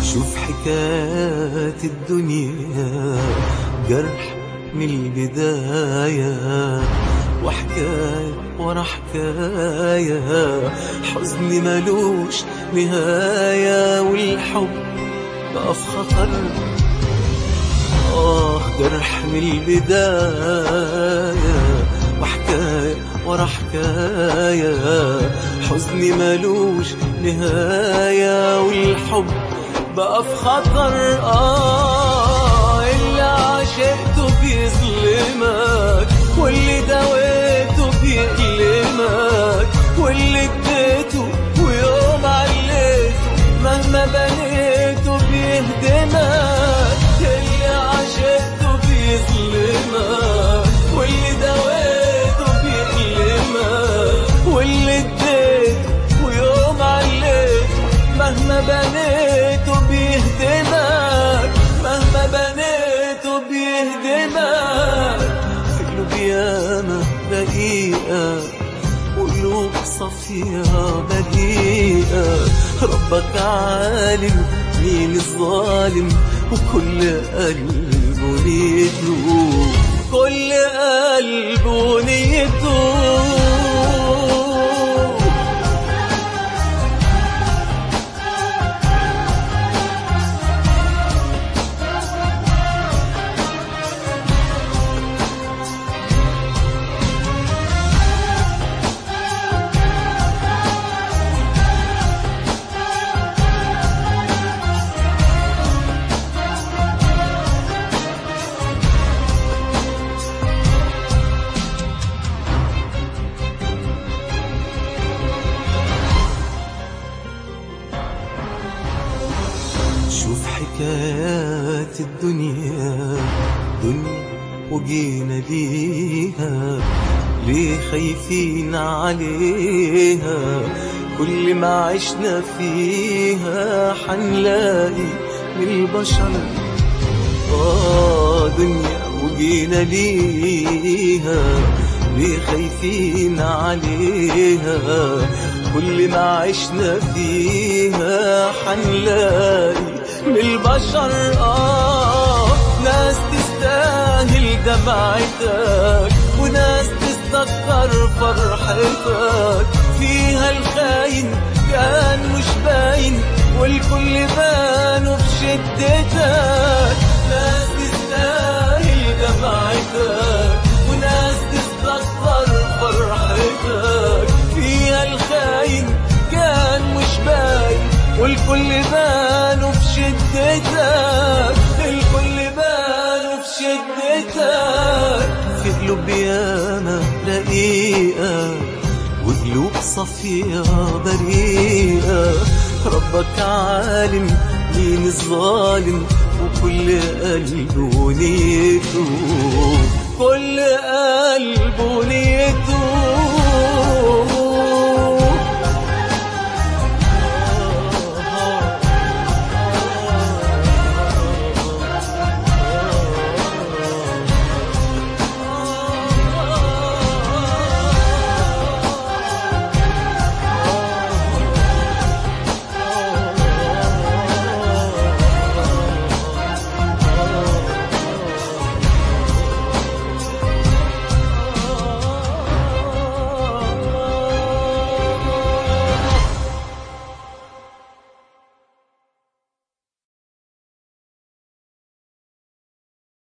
شوف حكايات الدنيا جرح من البداية وحكاية ورا حكاية حزن ملوش نهاية والحب بقى في خطر آه جرح من البداية وحكاية ورا حكاية حزن ملوش نهاية والحب بقى في خطر آه اللي عشقته بيظلمك واللي دويته بيألمك واللي اديته ويوم عليته مهما بنيته بيهدمك اللي عشقته بيظلمك واللي دويته بيألمك واللي اديته ويوم عليته مهما بنيته بيهدمك مهما بنيته بيهدمك في قلوب ياما دقيقة وقلوب صفية بريئة ربك عالم مين الظالم وكل قلبه نيته كل قلبه نيته شوف حكايات الدنيا دنيا وجينا ليها ليه خايفين عليها كل ما عشنا فيها حنلاقي من البشر آه دنيا وجينا ليها ليه خايفين عليها كل ما عشنا فيها حنلاقي من البشر آه ناس تستاهل دمعتك وناس تستكتر فرحتك فيها الخاين كان مش باين والكل بانوا بشدتك ناس تستاهل دمعتك وناس تستكتر فرحتك فيها الخاين كان مش باين والكل بانوا بشدتك الكل بانوا بشدتك في قلوب ياما رقيقة وقلوب صفية بريئة ربك عالم مين الظالم وكل قلبه نيته كل قلبه نيته